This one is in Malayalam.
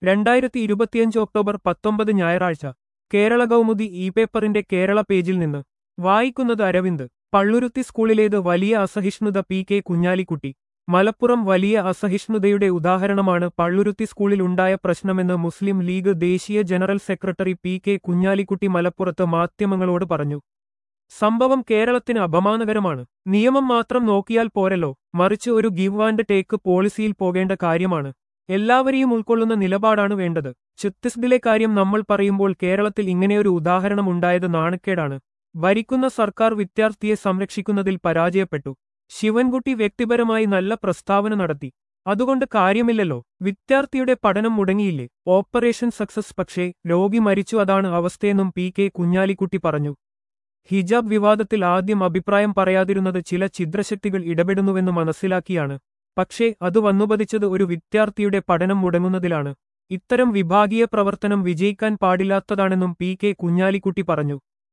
രണ്ടായിരത്തി ഇരുപത്തിയഞ്ച് ഒക്ടോബർ പത്തൊമ്പത് ഞായറാഴ്ച കേരള കൗമുദി ഇ പേപ്പറിന്റെ കേരള പേജിൽ നിന്ന് വായിക്കുന്നത് അരവിന്ദ് പള്ളുരുത്തി സ്കൂളിലേത് വലിയ അസഹിഷ്ണുത പി കെ കുഞ്ഞാലിക്കുട്ടി മലപ്പുറം വലിയ അസഹിഷ്ണുതയുടെ ഉദാഹരണമാണ് പള്ളുരുത്തി സ്കൂളിൽ ഉണ്ടായ പ്രശ്നമെന്ന് മുസ്ലിം ലീഗ് ദേശീയ general secretary P K Kunhalikutty മലപ്പുറത്ത് മാധ്യമങ്ങളോട് പറഞ്ഞു സംഭവം കേരളത്തിന് അപമാനകരമാണ് നിയമം മാത്രം നോക്കിയാൽ പോരല്ലോ മറിച്ച് ഒരു ഗിവ് ആൻഡ് ടേക്ക് പോളിസിയിൽ പോകേണ്ട കാര്യമാണ് എല്ലാവരെയും ഉൾക്കൊള്ളുന്ന നിലപാടാണ് വേണ്ടത് ഛത്തീസ്ഗഡിലെ കാര്യം നമ്മൾ പറയുമ്പോൾ കേരളത്തിൽ ഇങ്ങനെയൊരു ഉദാഹരണം ഉണ്ടായത് നാണക്കേടാണ് ഭരിക്കുന്ന സർക്കാർ വിദ്യാർത്ഥിയെ സംരക്ഷിക്കുന്നതിൽ പരാജയപ്പെട്ടു ശിവൻകുട്ടി വ്യക്തിപരമായി നല്ല പ്രസ്താവന നടത്തി അതുകൊണ്ട് കാര്യമില്ലല്ലോ വിദ്യാർത്ഥിയുടെ പഠനം മുടങ്ങിയില്ലേ ഓപ്പറേഷൻ സക്സസ് പക്ഷേ രോഗി മരിച്ചു അതാണ് അവസ്ഥയെന്നും പി കെ കുഞ്ഞാലിക്കുട്ടി പറഞ്ഞു ഹിജാബ് വിവാദത്തിൽ ആദ്യം അഭിപ്രായം പറയാതിരുന്നത് ചില ഛിദ്രശക്തികൾ ഇടപെടുന്നുവെന്ന് മനസ്സിലാക്കിയാണ് പക്ഷേ അത് വന്നുപതിച്ചത് ഒരു വിദ്യാർത്ഥിയുടെ പഠനം മുടങ്ങുന്നതിലാണ് ഇത്തരം വിഭാഗീയ പ്രവർത്തനം വിജയിക്കാൻ പാടില്ലാത്തതാണെന്നും പി കെ കുഞ്ഞാലിക്കുട്ടി പറഞ്ഞു